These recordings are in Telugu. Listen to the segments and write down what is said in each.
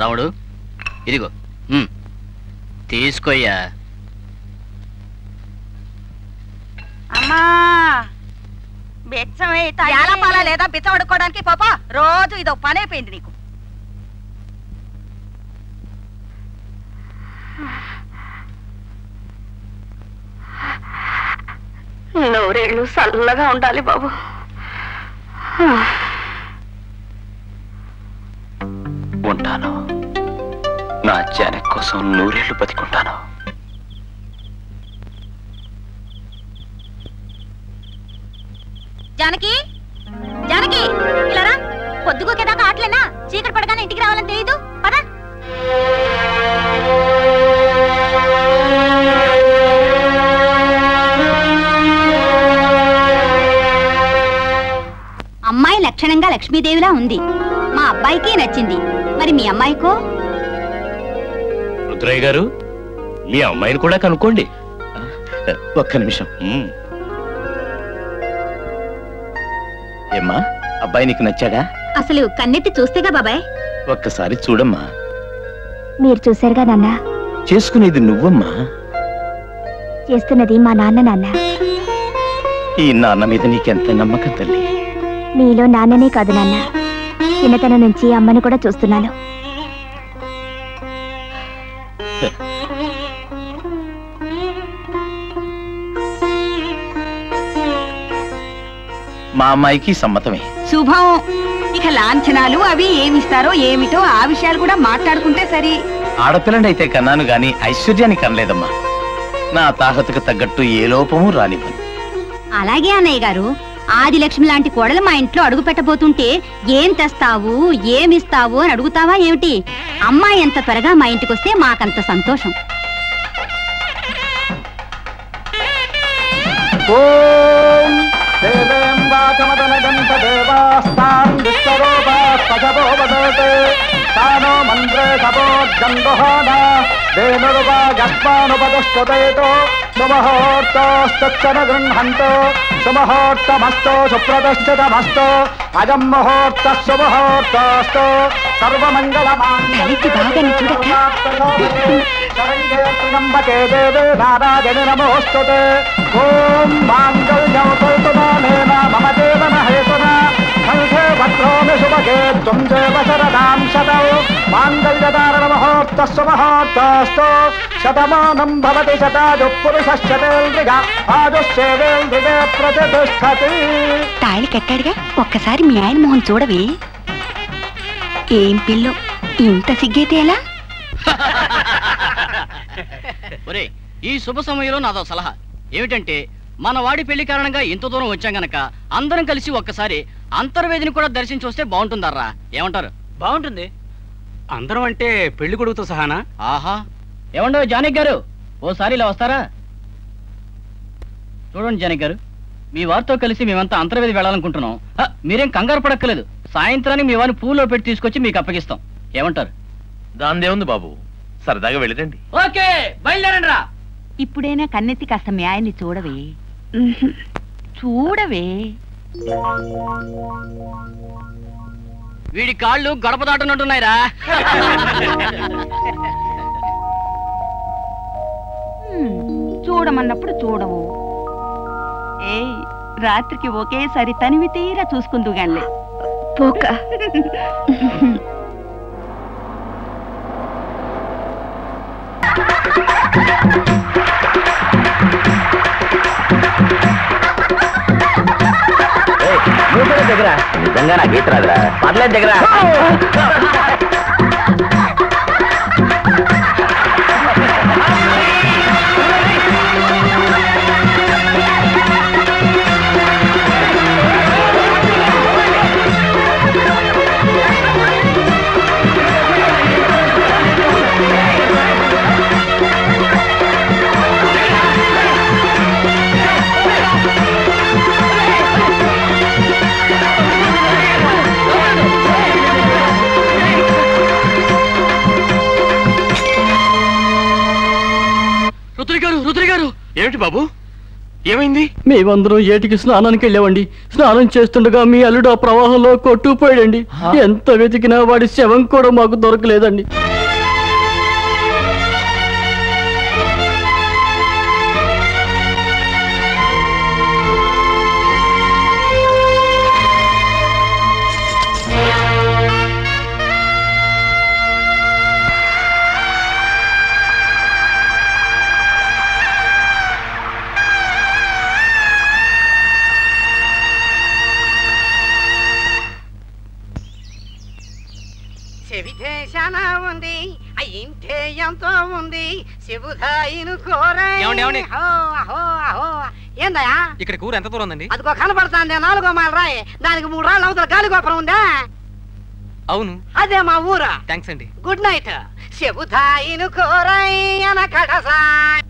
రాముడు ఇదిగో ఉమ్. తీసుకోయ్యా అమ్మా బెచ్చమే పాల లేదా బిచ్చ పడుకోవడానికి పాప రోజు ఇదో పని అయిపోయింది నీకు నూరేళ్ళు చల్లగా ఉండాలి బాబు ఉంటాను నా జానక్ కోసం నూరేళ్లు బతికుంటాను జానకి జానకి ఇలా రా పొద్దుగోకేదాకా ఆటలేనా చీకటి పడగానే ఇంటికి రావాలని తెలియదు పద అమ్మాయి లక్షణంగా లక్ష్మీదేవిలా ఉంది మా అబ్బాయికి నచ్చింది మరి మీ అమ్మాయికో రుద్రయ్య గారు మీ అమ్మాయిని కూడా కనుక్కోండి ఒక్క నిమిషం ఏమ్మా అబ్బాయి నీకు నచ్చాడా అసలు కన్నెత్తి చూస్తేగా బాబాయ్ ఒక్కసారి చూడమ్మా మీరు చూశారుగా నాన్న చేసుకునేది నువ్వమ్మా చేస్తున్నది మా నాన్న నాన్న ఈ నాన్న మీద నీకెంత నమ్మకం తల్లి నీలో నాన్ననే కాదు నాన్న చిన్నతనం నుంచి అమ్మను కూడా చూస్తున్నాను మా అమ్మాయికి సమ్మతమే శుభం ఇక లాంఛనాలు అవి ఏమిస్తారో ఏమిటో ఆ విషయాలు కూడా మాట్లాడుకుంటే సరి ఆడపిల్లని అయితే కన్నాను గాని ఐశ్వర్యాన్ని కనలేదమ్మా నా తాహతకు తగ్గట్టు ఏ లోపము రానివ్వను అలాగే అన్నయ్య గారు ఆదిలక్ష్మి లాంటి కోడలు మా ఇంట్లో అడుగు పెట్టబోతుంటే ఏం తెస్తావు ఏమిస్తావు అని అడుగుతావా ఏమిటి అమ్మాయి ఎంత త్వరగా మా ఇంటికి వస్తే మాకంత సంతోషం ఓం దేవేం వాచమదనగంత దేవాస్తాన్ విశ్వరూపాస్పశవో వదతే తానో మంత్రే సపోర్గంధోన వేణురువాగస్మానుపదుష్టతేతో సుమహోర్తోస్తచ్చన గృహంతో సుమహోర్తమస్తో సుప్రతిష్ఠితమస్తో అజం ముహూర్త సుముహూర్తోస్తు సర్వమంగళమాంగళ్యంబకే దేవే నారాయణ నమోస్తుతే ఓం మాంగళ్యం కల్పదానేన మమ దేవన హేతున కంఠే భద్రోమి శుభగే త్వం దేవ శరదాం శతౌ మాంగళ్యదారణ మహోర్త సుమహోర్తోస్తు శతమానం భవతి శతాజు పురుషశ్చతేంద్రిగ ఆజుశ్చేవేంద్రిగే ప్రతిష్టతి తాళి కట్టాడుగా ఒక్కసారి మీ ఆయన మొహం చూడవే ఏం పిల్లో ఇంత సిగ్గైతే ఎలా ఒరే ఈ శుభ సమయంలో నాదో సలహా ఏమిటంటే మన వాడి పెళ్లి కారణంగా ఇంత దూరం వచ్చాం గనక అందరం కలిసి ఒక్కసారి అంతర్వేదిని కూడా దర్శించి వస్తే బాగుంటుందర్రా ఏమంటారు బాగుంటుంది అందరం అంటే పెళ్లి కొడుకుతో సహానా ఆహా ఏమండో జానక్ గారు ఓసారి ఇలా వస్తారా చూడండి జానక్ గారు మీ వారితో కలిసి మేమంతా అంతర్వేది వెళ్ళాలనుకుంటున్నాం హ, మీరేం కంగారు పడక్కలేదు సాయంత్రానికి మీ వారిని పూలో పెట్టి తీసుకొచ్చి మీకు అప్పగిస్తాం ఏమంటారు దాందేముంది బాబు సరదాగా వెళ్ళిరండి ఓకే బయలుదేరండి రా ఇప్పుడైనా కన్నెత్తి కాస్త మీ ఆయన్ని చూడవే చూడవే వీడి కాళ్ళు గడప దాటున్నట్టున్నాయిరా హ్మ్, చూడమన్నప్పుడు చూడవు ఏయ్ రాత్రికి ఒకేసారి తనివి తీరా చూసుకుందు గాన్లే పోక దగ్గర నిజంగా నా గీత రాదురా పర్లేదు దగ్గర రుద్రి గారు రుద్రి గారు ఏమిటి బాబు ఏమైంది మేమందరం ఏటికి స్నానానికి వెళ్ళామండి స్నానం చేస్తుండగా మీ అల్లుడు ఆ ప్రవాహంలో కొట్టుకుపోయాడండి ఎంత వెతికినా వాడి శవం కూడా మాకు దొరకలేదండి చెవిదేశాన ఉంది ఆ ఇంటే ఎంతో ఉంది శివుదాయిను కోరే ఏమండి, ఏమండి? అహో, అహో, అహో. ఏందయ్యా ఇక్కడ కూర ఎంత దూరం ఉందండి అదిగో కనపడుతుంది నాలుగో మైల్ రాయి దానికి మూడు రాళ్ళు అవతల గాలిగోపురం ఉందా అవును అదే మా ఊరు థ్యాంక్స్ అండి గుడ్ నైట్ శివుదాయిను కోరై అనకడసాయ్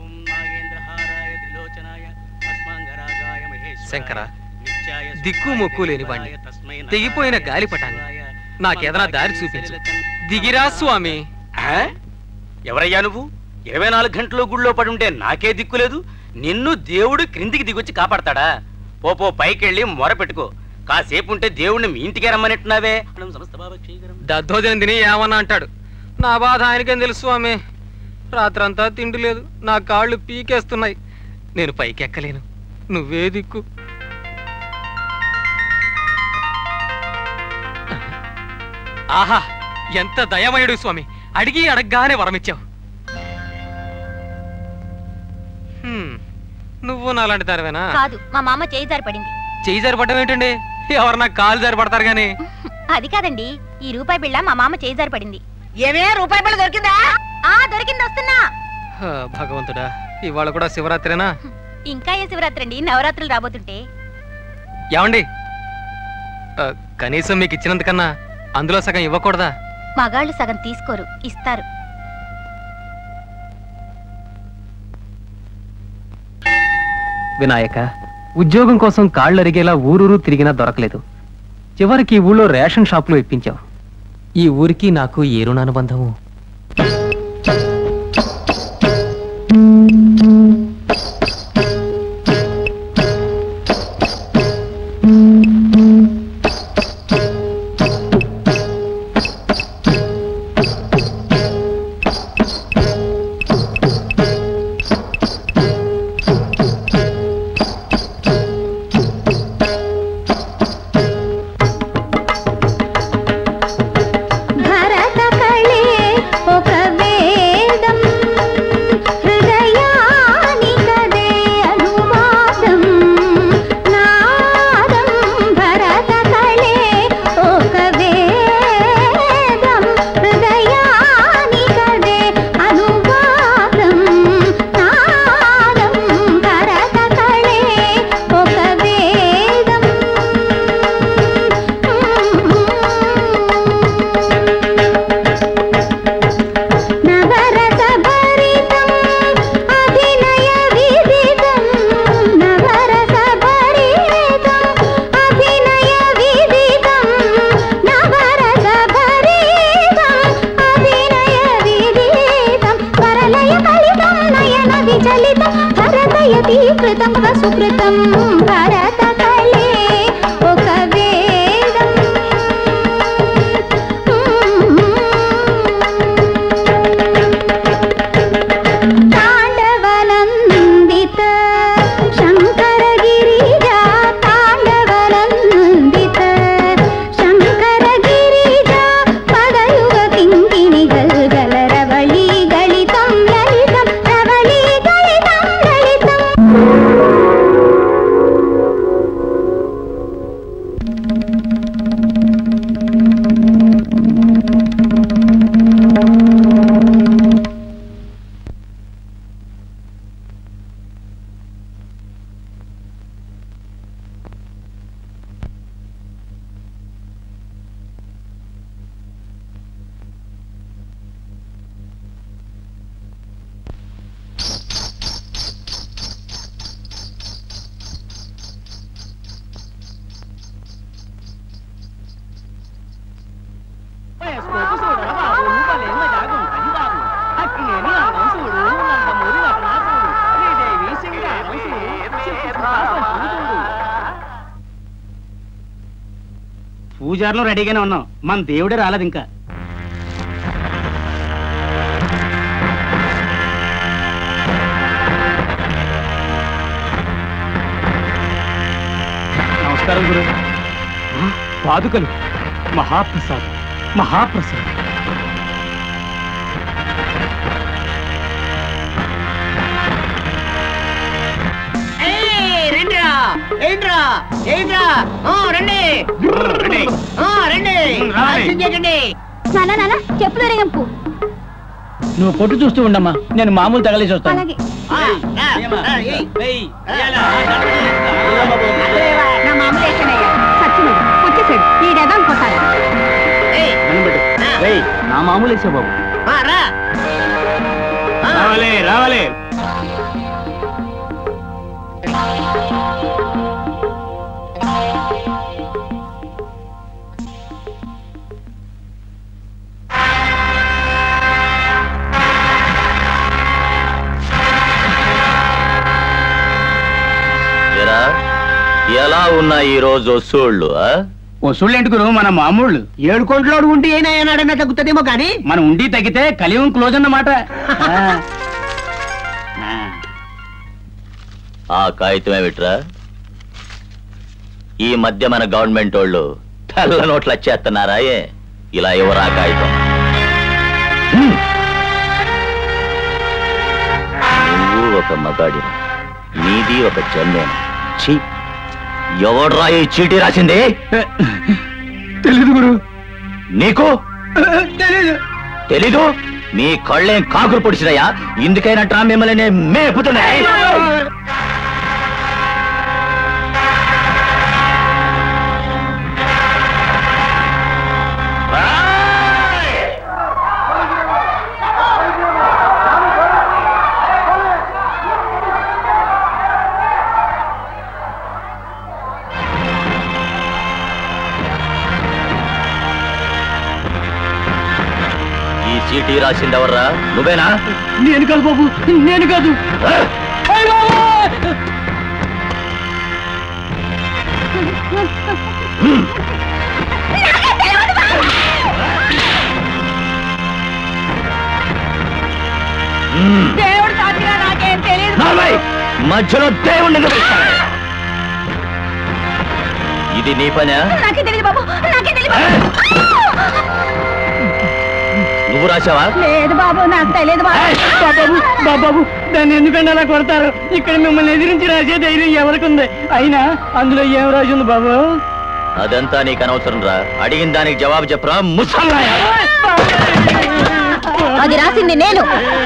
శంకర దిక్కు మొక్కు లేని వాణ్ణి తెగిపోయిన గాలిపటాన్ని నాకేదైనా దారి చూపించు దిగిరా స్వామి ఆ? ఎవరయ్యా నువ్వు ఇరవై నాలుగు గంటలు గుళ్ళో పడి ఉంటే నాకే దిక్కులేదు నిన్ను దేవుడు క్రిందికి దిగొచ్చి కాపాడతాడా పో పో పైకెళ్ళి మొర పెట్టుకో కాసేపు ఉంటే దేవుడిని మీ ఇంటికే రమ్మనట్టున్నావే దద్దోజనం తిని ఏమన్నా అంటాడు నా బాధ ఆయనకేం తెలుసు స్వామి రాత్రంతా తిండి లేదు నా కాళ్ళు పీకేస్తున్నాయి నేను పైకి ఎక్కలేను నువ్వే దిక్కు ఆహా ఎంత దయమయుడు స్వామి అడిగి అడగగానే వరమిచ్చావు హ్మ్, నువ్వు నాలాంటి దానివేనా కాదు మా మామ చేయి జారి పడింది చేయి జారిపడ్డం ఏంటండి ఎవరు నాకు కాలు జారిపడతారు కానీ అది కాదండి ఈ రూపాయి బిళ్ళ మా మామ చేయి జారి పడింది ఏమే రూపాయి బిళ్ళ దొరికిందా ఆ దొరికింది వస్తున్నా హా, భగవంతుడా ఇవాళ కూడా శివరాత్రేనా ఇంకా ఏ శివరాత్రి అండి నవరాత్రులు రాబోతుంటే ఏమండి ఆ, కనీసం మీకు ఇచ్చినందుకన్నా అందులో సగం ఇవ్వకూడదా మగాళ్ళు సగం తీసుకోరు ఇస్తారు వినాయక ఉద్యోగం కోసం కాళ్ళు అరిగేలా ఊరూరు తిరిగినా దొరకలేదు చివరికి ఈ ఊళ్ళో రేషన్ షాపులో ఇప్పించావు ఈ ఊరికి నాకు ఏ రుణానుబంధము భరత కళే ఒక వేదం హృదయానికదే అనువాదం నాదం భరత కళే ఒక వేదం హృదయానికదే అనువాదం నాదం భరత కళే ఒక వేదం నవరస భరితం అభినయ విదితం నవరస భరితం అభినయ విదితం నవరస భరితం అభినయ విదితం వరలయ కలితం నయన విచలితం భరతయతి కృతం వసుకృతం భరత కళే ఒక వేదం తాండవనందిత శంకర గిరిజా తాండవనందిత శంకర గిరిజా పదయుగ కింకిణి గల్గల రవళి గళితం లలితం రవళి గళితం లలితం పూజారులు రెడీగానే ఉన్నాం మన దేవుడే రాలేదు ఇంకా నమస్కారం గురు పాదుకలు మహాప్రసాద్ మహాప్రసాద్ రండిరా ఏంట్రా ఏంట్రా ఆ, రండి ఆ, రండి ఆలస్యం చేయకండి నానా నానా చెప్పులు రేగింపు నువ్వు పొట్టు చూస్తూ ఉండమ్మా నేను మామూలు తగలేసి వస్తాను అలాగే ఆ, రా, రా, ఏయ్. నా మామూలు వేసానయ్యా సచ్చినాడు వచ్చేసాడు ఈ డబ్బా కొట్టాలి ఏయ్, నా మామూలు వేసా బాబు ఆ, రా ఆ, రావాలే రావాలే ఎరా ఎలా ఉన్నాయి ఈ రోజు వసూళ్ళు ఆ? వసూళ్ళు ఏంటి గురు మన మామూళ్ళు ఏడు కోట్లు అడుగుంటే ఏనా ఏనాడన్నా తగ్గుతుందేమో కానీ మనం ఉండి తగ్గితే కలియుగం క్లోజ్ అన్నమాట ఆ. ఆ. ఆ కాగితం ఏమిట్రా ఈ మధ్య మన గవర్నమెంట్ వాళ్ళు తెల్ల నోట్లు వచ్చేస్తున్నారా ఏ ఇలా ఎవరా కాగితం హ్మ్. నువ్వు ఒక మగాడిరా నీది ఒక జన్మేన ఛీ ఎవడ్రా ఈ చీటీ రాసింది తెలీదు గురు నీకు తెలీదు తెలీదు మీ కళ్ళేం కాకులు పొడిచినాయా ఇందుకైనట్రా మిమ్మల్ని నేను మేపుతున్నాయి ఈ చీటీ రాసిందెవర్రా నువ్వేనా నేను కాదు బాబు నేను కాదు ఆ? హ్మ్. దేవుడు సాక్షిగా నాకేం తెలియదు నార్మల్! మధ్యలో దేవుణ్ణి పిలుస్తాను. ఇది నీ పనా నాకే తెలియదు బాబు నాకే తెలియదు నువ్వు రాశావా లేదు బాబు నాకు తెలియదు ఏయ్! బాబు బాబు దాన్ని ఎందుకంటే అలా కొడతారు ఇక్కడ మిమ్మల్ని ఎదిరించి రాసే ధైర్యం ఎవరికి ఉంది అయినా అందులో ఏం రాసి ఉంది బాబు అదంతా నీకు అనవసరం రా అడిగిన దానికి జవాబు చెప్పరా ముసల్లాయా అది రాసింది నేను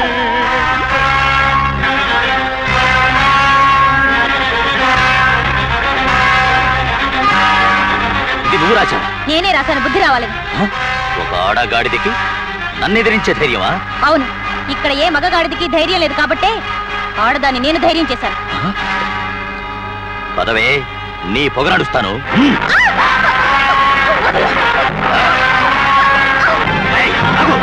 ఇది నువ్వు రాశావా నేనే రాశాను బుద్ధి రావాలి హ? ఒక ఆడగాడిదికి నన్ను ఎదిరించే ధైర్యమా అవును ఇక్కడ ఏ మగగాడిదికి ధైర్యం లేదు కాబట్టే ఆడదాన్ని నేను ధైర్యం చేశాను హ? పదవే నీ పొగ నడుస్తాను ఏయ్, ఆగు.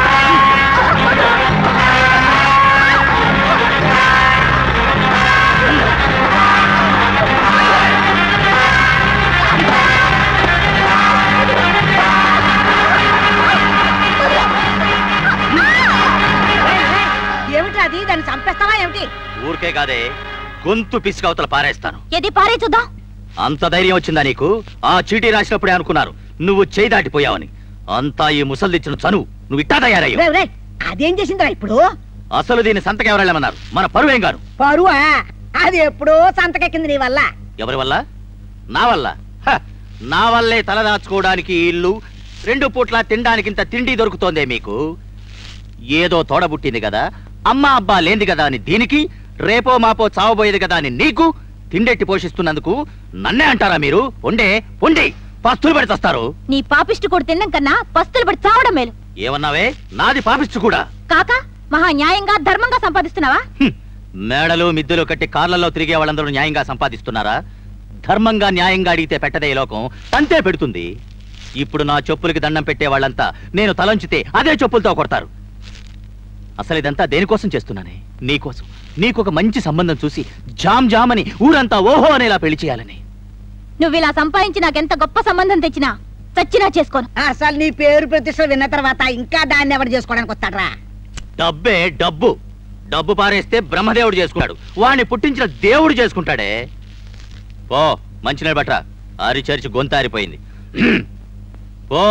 ఏమిటి అది దాన్ని చంపేస్తావా ఏమిటి ఊరికే కాదే గొంతు పిసికవతల పారేస్తాను ఎది పారే చూద్దాం అంత ధైర్యం వచ్చిందా నీకు ఆ చీటీ రాసినప్పుడే అనుకున్నారు నువ్వు చేయి దాటిపోయావని అంతా ఈ ముసలిచ్చిన చనువు నువ్వు ఇట్టా తయారయ్యావు రేయ్, రేయ్, అదేం చేసిందిరా ఇప్పుడు అసలు దీని సంతకం ఎవరెళ్ళమన్నారు మన పరువేం గారు పరువా అది ఎప్పుడో సంతకెక్కింది నీ వల్ల ఎవరి వల్ల నా వల్ల హ! నా వల్లే తలదాచుకోవడానికి ఈ ఇల్లు రెండు పూట్ల తినడానికి ఇంత తిండి దొరుకుతోందే మీకు ఏదో తోడబుట్టింది కదా అమ్మ అబ్బా లేంది కదా అని దీనికి రేపో మాపో చావబోయేది కదా అని నీకు తిండెట్టి పోషిస్తున్నందుకు నన్నే అంటారా మీరు పొండే పొండి పస్తులు పెడతారు నీ పాపిష్టి కొడు తినడం కన్నా పస్తులు పడి చావడం మేలు ఏమన్నావే నాది పాపిచ్చు కూడా కాక మహా న్యాయంగా ధర్మంగా సంపాదిస్తున్నావా హ్మ్. మేడలు మిద్దెలు కట్టి కార్లలో తిరిగే వాళ్ళందరూ న్యాయంగా సంపాదిస్తున్నారా ధర్మంగా న్యాయంగా అడిగితే పెట్టదే ఈ లోకం తంతే పెడుతుంది ఇప్పుడు నా చెప్పులకి దండం పెట్టే వాళ్ళంతా నేను తలంచితే అదే చెప్పులతో కొడతారు అసలు ఇదంతా దేనికోసం చేస్తున్నానే నీకోసం నీకొక మంచి సంబంధం చూసి జామ్ జామ్ అని ఊరంతా ఓహో అనేలా పెళ్లి చేయాలని నువ్వు ఇలా సంపాదించి నాకెంత గొప్ప సంబంధం తెచ్చినా చచ్చినా చేసుకోను అసలు నీ పేరు ప్రతిష్టలు విన్న తర్వాత ఇంకా దాన్ని ఎవరు చేసుకోవడానికి వస్తాడరా డబ్బే డబ్బు డబ్బు పారేస్తే బ్రహ్మదేవుడు చేసుకుంటాడు వాణ్ణి పుట్టించిన దేవుడు చేసుకుంటాడే ఓ మంచినీళ్ళు బట్ట ఆరిచరిచి గొంతారిపోయింది ఓ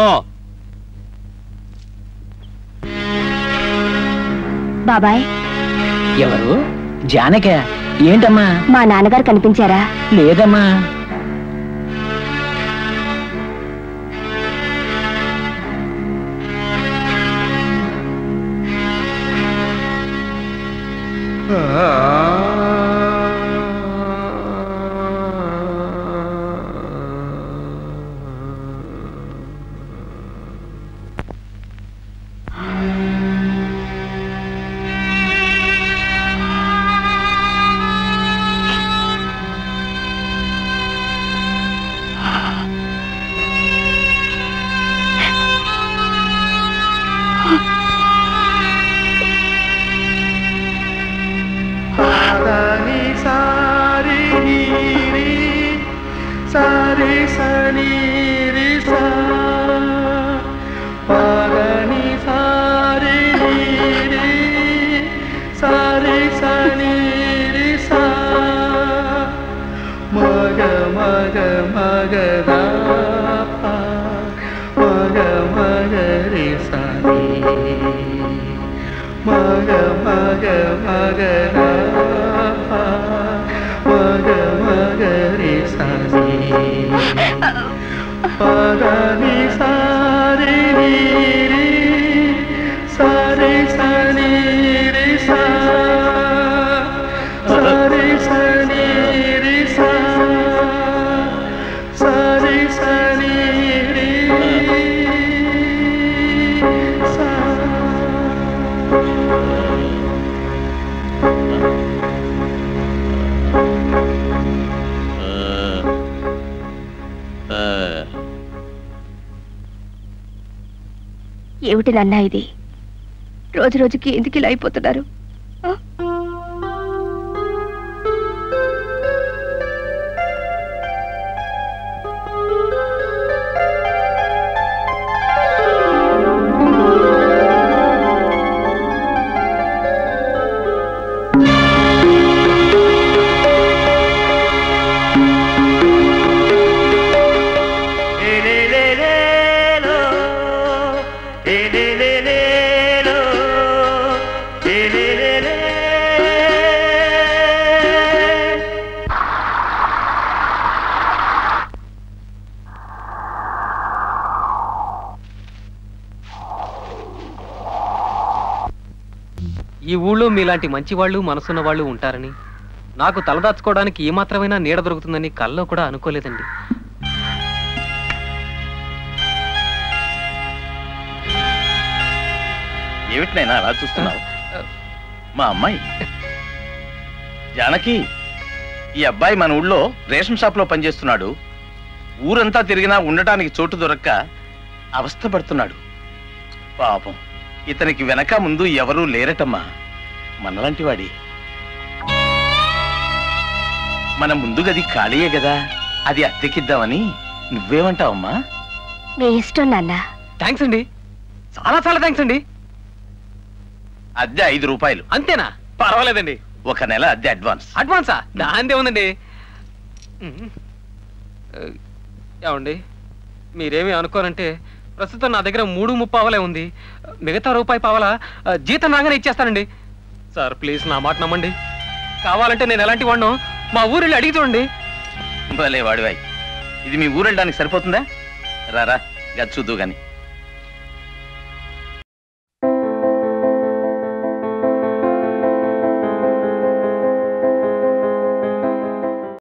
బాబాయ్ ఎవరు జానక ఏంటమ్మా మా నాన్నగారు కనిపించారా లేదమ్మా ఏమిటి నాన్న ఇది రోజు రోజుకి ఎందుకు ఇలా అయిపోతున్నారు ఆ? ఈ ఊళ్ళో మీలాంటి మంచి వాళ్ళు మనసున్న వాళ్ళు ఉంటారని నాకు తలదాచుకోవడానికి ఏమాత్రమైనా నీడ దొరుకుతుందని కల్లో కూడా అనుకోలేదండి ఏమిటినైనా అలా చూస్తున్నావు మా అమ్మాయి జానకి ఈ అబ్బాయి మన ఊళ్ళో రేషన్ షాప్ లో పనిచేస్తున్నాడు ఊరంతా తిరిగినా ఉండటానికి చోటు దొరక్క అవస్థపడుతున్నాడు పాపం ఇతనికి వెనక ముందు ఎవరూ లేరటమ్మా మనలాంటి వాడి మన ముందు గది ఖాళీయే కదా అది అద్దెకిద్దామని నువ్వేమంటావమ్మా మీ ఇష్టం నాన్న థ్యాంక్స్ అండి చాలా చాలా థ్యాంక్స్ అండి అద్దె ఐదు రూపాయలు అంతేనా పర్వాలేదండి ఒక నెల అద్దె అడ్వాన్స్ అడ్వాన్సా దాందే ఉందండి ఉమ్. ఆ, ఏమండి మీరేమి అనుకోనంటే ప్రస్తుతం నా దగ్గర మూడు ముప్పావలే ఉంది మిగతా రూపాయి పావలా ఆ, జీతం రాగానే ఇచ్చేస్తానండి సార్ ప్లీజ్ నా మాట నమ్మండి కావాలంటే నేను ఎలాంటి వాడినో మా ఊరిలో అడిగి చూడండి భలే వాడివాయి ఇది మీ ఊరు వెళ్ళడానికి సరిపోతుందా రారా గది చూద్దు గాని